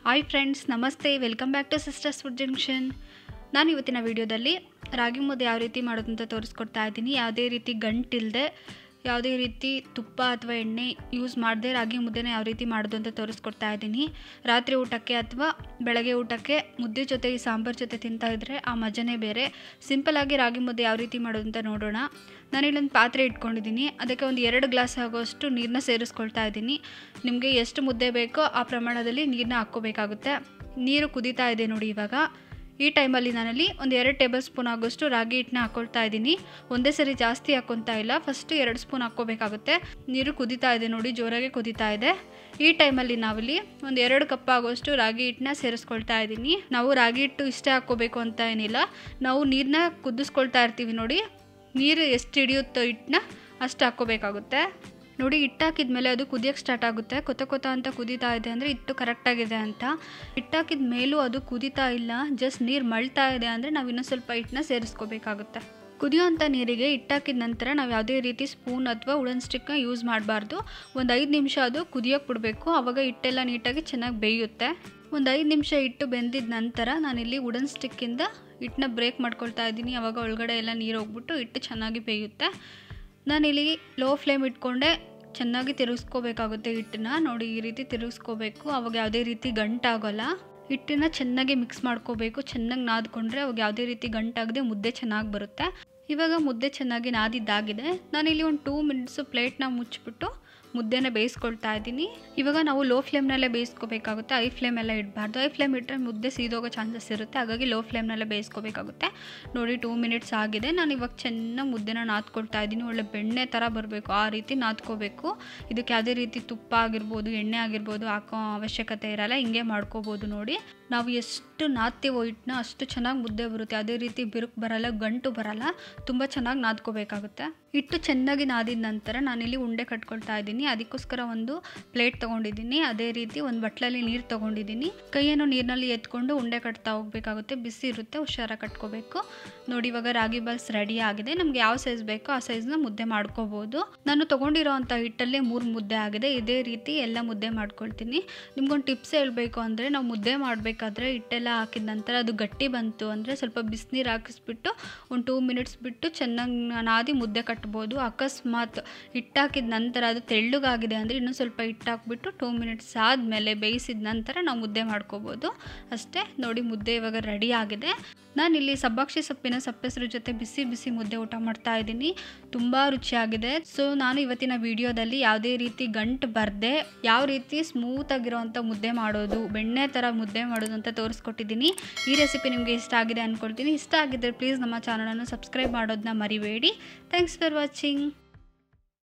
hi friends namaste welcome back to sisters food junction ನಾನು ಇವತ್ತಿನ ವಿಡಿಯೋದಲ್ಲಿ ರಾಗಿ ಮುದ್ದೆ ಯಾವ ರೀತಿ ಮಾಡೋದು ಅಂತ ತೋರಿಸ್ಕೊಡ್ತಾ ಇದ್ದೀನಿ ಯಾವುದೇ ರೀತಿ ಗಂಟಿಲ್ಲದೆ ಯಾವುದೇ ರೀತಿ ತುಪ್ಪ ಅಥವಾ ಎಣ್ಣೆ ಯೂಸ್ ಮಾಡದೆ ರಾಗಿ ಮುದ್ದೆನ ಯಾವ ರೀತಿ ಮಾಡೋದು ಅಂತ ತೋರಿಸ್ಕೊಡ್ತಾ ಇದ್ದೀನಿ ರಾತ್ರಿ ಊಟಕ್ಕೆ ಅಥವಾ ಬೆಳಗ್ಗೆ ಊಟಕ್ಕೆ ಮುದ್ದೆ ಜೊತೆ ಈ ಸಾಂಬಾರು ಜೊತೆ ತಿಂತಾ ಇದ್ದರೆ ಆ ಮಜನೇ ಬೇರೆ ಸಿಂಪಲಾಗಿ ರಾಗಿ ಮುದ್ದೆ ಯಾವ ರೀತಿ ಮಾಡೋದು ಅಂತ ನೋಡೋಣ ನಾನು ಇಲ್ಲೊಂದು ಪಾತ್ರೆ ಇಟ್ಕೊಂಡಿದ್ದೀನಿ ಅದಕ್ಕೆ ಒಂದು ಎರಡು ಗ್ಲಾಸ್ ಆಗೋಷ್ಟು ನೀರನ್ನ ಸೇರಿಸ್ಕೊಳ್ತಾ ಇದ್ದೀನಿ ನಿಮಗೆ ಎಷ್ಟು ಮುದ್ದೆ ಬೇಕೋ ಆ ಪ್ರಮಾಣದಲ್ಲಿ ನೀರನ್ನ ಹಾಕ್ಕೋಬೇಕಾಗುತ್ತೆ ನೀರು ಕುದೀತಾ ಇದೆ ನೋಡಿ ಇವಾಗ ಈ ಟೈಮಲ್ಲಿ ನಾನಲ್ಲಿ ಒಂದು ಎರಡು ಟೇಬಲ್ ಸ್ಪೂನ್ ಆಗೋಷ್ಟು ರಾಗಿ ಹಿಟ್ಟನ್ನ ಹಾಕ್ಕೊಳ್ತಾ ಇದ್ದೀನಿ ಒಂದೇ ಸರಿ ಜಾಸ್ತಿ ಹಾಕ್ಕೊತಾ ಇಲ್ಲ ಫಸ್ಟ್ ಎರಡು ಸ್ಪೂನ್ ಹಾಕ್ಕೋಬೇಕಾಗುತ್ತೆ ನೀರು ಕುದೀತಾ ಇದೆ ನೋಡಿ ಜೋರಾಗಿ ಕುದೀತಾ ಇದೆ ಈ ಟೈಮಲ್ಲಿ ನಾವಿಲ್ಲಿ ಒಂದು ಎರಡು ಕಪ್ ಆಗೋಷ್ಟು ರಾಗಿ ಹಿಟ್ಟನ್ನ ಸೇರಿಸ್ಕೊಳ್ತಾ ಇದ್ದೀನಿ ನಾವು ರಾಗಿ ಹಿಟ್ಟು ಇಷ್ಟೇ ಹಾಕ್ಕೋಬೇಕು ಅಂತ ಏನಿಲ್ಲ ನಾವು ನೀರನ್ನ ಕುದಿಸ್ಕೊಳ್ತಾ ಇರ್ತೀವಿ ನೋಡಿ ನೀರು ಎಷ್ಟು ಹಿಡಿಯುತ್ತೋ ಹಿಟ್ಟನ್ನ ಅಷ್ಟು ಹಾಕ್ಕೋಬೇಕಾಗುತ್ತೆ ನೋಡಿ ಹಿಟ್ಟಾಕಿದ ಮೇಲೆ ಅದು ಕುದಿಯೋಕ್ಕೆ ಸ್ಟಾರ್ಟ್ ಆಗುತ್ತೆ ಕೊತ ಕೊತ ಅಂತ ಕುದೀತಾ ಇದೆ ಅಂದರೆ ಹಿಟ್ಟು ಕರೆಕ್ಟಾಗಿದೆ ಅಂತ ಹಿಟ್ಟಾಕಿದ ಮೇಲೂ ಅದು ಕುದೀತಾ ಇಲ್ಲ ಜಸ್ಟ್ ನೀರು ಮಳ್ತಾ ಇದೆ ಅಂದರೆ ನಾವು ಇನ್ನೂ ಸ್ವಲ್ಪ ಹಿಟ್ಟನ್ನ ಸೇರಿಸ್ಕೋಬೇಕಾಗುತ್ತೆ ಕುದಿಯೋಂಥ ನೀರಿಗೆ ಹಿಟ್ಟಾಕಿದ ನಂತರ ನಾವು ಯಾವುದೇ ರೀತಿ ಸ್ಪೂನ್ ಅಥವಾ ಉಡನ್ ಸ್ಟಿಕ್ನ ಯೂಸ್ ಮಾಡಬಾರ್ದು ಒಂದು ಐದು ನಿಮಿಷ ಅದು ಕುದಿಯೋಕ್ಕೆ ಬಿಡಬೇಕು ಆವಾಗ ಹಿಟ್ಟೆಲ್ಲ ನೀಟಾಗಿ ಚೆನ್ನಾಗಿ ಬೇಯುತ್ತೆ ಒಂದು ಐದು ನಿಮಿಷ ಹಿಟ್ಟು ಬೆಂದಿದ ನಂತರ ನಾನಿಲ್ಲಿ ಉಡನ್ ಸ್ಟಿಕ್ಕಿಂದ ಹಿಟ್ಟನ್ನ ಬ್ರೇಕ್ ಮಾಡ್ಕೊಳ್ತಾ ಇದ್ದೀನಿ ಆವಾಗ ಒಳಗಡೆ ಎಲ್ಲ ನೀರು ಹೋಗ್ಬಿಟ್ಟು ಹಿಟ್ಟು ಚೆನ್ನಾಗಿ ಬೇಯುತ್ತೆ ನಾನಿಲ್ಲಿ ಲೋ ಫ್ಲೇಮ್ ಇಟ್ಕೊಂಡೆ ಚೆನ್ನಾಗಿ ತಿರುಗಿಸ್ಕೋಬೇಕಾಗುತ್ತೆ ಹಿಟ್ಟನ್ನ ನೋಡಿ ಈ ರೀತಿ ತಿರುಗಿಸ್ಕೋಬೇಕು ಅವಾಗ ಯಾವುದೇ ರೀತಿ ಗಂಟಾಗೋಲ್ಲ ಹಿಟ್ಟನ್ನ ಚೆನ್ನಾಗಿ ಮಿಕ್ಸ್ ಮಾಡ್ಕೋಬೇಕು ಚೆನ್ನಾಗಿ ನಾದ್ಕೊಂಡ್ರೆ ಅವಾಗ ಯಾವುದೇ ರೀತಿ ಗಂಟಾಗದೆ ಮುದ್ದೆ ಚೆನ್ನಾಗಿ ಬರುತ್ತೆ ಇವಾಗ ಮುದ್ದೆ ಚೆನ್ನಾಗಿ ನಾದಿದ್ದಾಗಿದೆ ನಾನಿಲ್ಲಿ ಒಂದು ಟೂ ಮಿನಿಟ್ಸು ಪ್ಲೇಟ್ನ ಮುಚ್ಚಿಬಿಟ್ಟು ಮುದ್ದೆನ ಬೇಯಿಸ್ಕೊಳ್ತಾ ಇದ್ದೀನಿ ಇವಾಗ ನಾವು ಲೋ ಫ್ಲೇಮ್ನಲ್ಲೇ ಬೇಯಿಸ್ಕೋಬೇಕಾಗುತ್ತೆ ಐ ಫ್ಲೇಮೆಲ್ಲ ಇಡಬಾರ್ದು ಐ ಫ್ಲೇಮ್ ಇಟ್ಟರೆ ಮುದ್ದೆ ಸೀದೋಗೋ ಚಾನ್ಸಸ್ ಇರುತ್ತೆ ಹಾಗಾಗಿ ಲೋ ಫ್ಲೇಮ್ನಲ್ಲೇ ಬೇಯಿಸ್ಕೋಬೇಕಾಗುತ್ತೆ ನೋಡಿ ಟೂ ಮಿನಿಟ್ಸ್ ಆಗಿದೆ ನಾನು ಇವಾಗ ಚೆನ್ನಾಗಿ ಮುದ್ದೆನ ನಾದ್ಕೊಳ್ತಾ ಇದ್ದೀನಿ ಒಳ್ಳೆ ಬೆಣ್ಣೆ ಥರ ಬರಬೇಕು ಆ ರೀತಿ ನಾದ್ಕೋಬೇಕು ಇದಕ್ಕೆ ಯಾವುದೇ ರೀತಿ ತುಪ್ಪ ಆಗಿರ್ಬೋದು ಎಣ್ಣೆ ಆಗಿರ್ಬೋದು ಹಾಕೋ ಅವಶ್ಯಕತೆ ಇರಲ್ಲ ಹಿಂಗೆ ಮಾಡ್ಕೋಬೋದು ನೋಡಿ ನಾವು ಎಷ್ಟು ನಾದ್ತೀವೋ ಹಿಟ್ಟನ್ನ ಅಷ್ಟು ಚೆನ್ನಾಗಿ ಮುದ್ದೆ ಬರುತ್ತೆ ಯಾವುದೇ ರೀತಿ ಬಿರುಕು ಬರಲ್ಲ ಗಂಟು ಬರಲ್ಲ ತುಂಬ ಚೆನ್ನಾಗಿ ನಾದ್ಕೋಬೇಕಾಗುತ್ತೆ ಹಿಟ್ಟು ಚೆನ್ನಾಗಿ ನಾದಿದ ನಂತರ ನಾನಿಲ್ಲಿ ಉಂಡೆ ಕಟ್ಕೊಳ್ತಾ ಇದ್ದೀನಿ ಅದಕ್ಕೋಸ್ಕರ ಒಂದು ಪ್ಲೇಟ್ ತೊಗೊಂಡಿದ್ದೀನಿ ಅದೇ ರೀತಿ ಒಂದು ಬಟ್ಲಲ್ಲಿ ನೀರು ತೊಗೊಂಡಿದ್ದೀನಿ ಕೈಯನ್ನು ನೀರಿನಲ್ಲಿ ಎತ್ಕೊಂಡು ಉಂಡೆ ಕಟ್ತಾ ಹೋಗಬೇಕಾಗುತ್ತೆ ಬಿಸಿ ಇರುತ್ತೆ ಹುಷಾರಾಗಿ ಕಟ್ಕೋಬೇಕು ನೋಡಿ ಇವಾಗ ರಾಗಿ ಬಾಲ್ಸ್ ರೆಡಿ ಆಗಿದೆ ನಮ್ಗೆ ಯಾವ ಸೈಜ್ ಬೇಕೋ ಆ ಸೈಜ್ನ ಮುದ್ದೆ ಮಾಡ್ಕೋಬೋದು ನಾನು ತೊಗೊಂಡಿರೋ ಅಂಥ ಹಿಟ್ಟಲ್ಲೇ ಮೂರು ಮುದ್ದೆ ಆಗಿದೆ ಇದೇ ರೀತಿ ಎಲ್ಲ ಮುದ್ದೆ ಮಾಡ್ಕೊಳ್ತೀನಿ ನಿಮ್ಗೊಂದು ಟಿಪ್ಸ್ ಹೇಳಬೇಕು ಅಂದರೆ ನಾವು ಮುದ್ದೆ ಮಾಡಬೇಕಾದ್ರೆ ಹಿಟ್ಟೆಲ್ಲ ಹಾಕಿದ ನಂತರ ಅದು ಗಟ್ಟಿ ಬಂತು ಅಂದರೆ ಸ್ವಲ್ಪ ಬಿಸಿನೀರು ಹಾಕಿಸ್ಬಿಟ್ಟು ಒಂದು ಟೂ ಮಿನಿಟ್ಸ್ ಬಿಟ್ಟು ಚೆನ್ನಾಗಿ ನಾದಿ ಮುದ್ದೆ ಕಟ್ಬೋದು ಅಕಸ್ಮಾತ್ ಹಿಟ್ಟಾಕಿದ ನಂತರ ಅದು ತೆಳ್ಳಗಾಗಿದೆ ಅಂದರೆ ಇನ್ನೂ ಸ್ವಲ್ಪ ಹಿಟ್ಟು ಹಾಕ್ಬಿಟ್ಟು ಟೂ ಮಿನಿಟ್ಸ್ ಆದಮೇಲೆ ಬೇಯಿಸಿದ ನಂತರ ನಾವು ಮುದ್ದೆ ಮಾಡ್ಕೋಬೋದು ಅಷ್ಟೇ ನೋಡಿ ಮುದ್ದೆ ಇವಾಗ ರೆಡಿ ಆಗಿದೆ ನಾನಿಲ್ಲಿ ಸಬ್ಬಾಕ್ಷಿ ಸೊಪ್ಪಿನ ಸಪ್ಪೆಸರು ಜೊತೆ ಬಿಸಿ ಬಿಸಿ ಮುದ್ದೆ ಊಟ ಮಾಡ್ತಾ ಇದ್ದೀನಿ ತುಂಬ ರುಚಿಯಾಗಿದೆ ಸೊ ನಾನು ಇವತ್ತಿನ ವಿಡಿಯೋದಲ್ಲಿ ಯಾವುದೇ ರೀತಿ ಗಂಟು ಬರದೆ ಯಾವ ರೀತಿ ಸ್ಮೂತಾಗಿರೋವಂಥ ಮುದ್ದೆ ಮಾಡೋದು ಬೆಣ್ಣೆ ಥರ ಮುದ್ದೆ ಮಾಡೋದು ಅಂತ ತೋರಿಸ್ಕೊಟ್ಟಿದ್ದೀನಿ ಈ ರೆಸಿಪಿ ನಿಮಗೆ ಇಷ್ಟ ಆಗಿದೆ ಅಂದ್ಕೊಳ್ತೀನಿ ಇಷ್ಟ ಆಗಿದ್ದರೆ ಪ್ಲೀಸ್ ನಮ್ಮ ಚಾನಲನ್ನು ಸಬ್ಸ್ಕ್ರೈಬ್ ಮಾಡೋದನ್ನ ಮರಿಬೇಡಿ ಥ್ಯಾಂಕ್ಸ್ ಫಾರ್ ವಾಚಿಂಗ್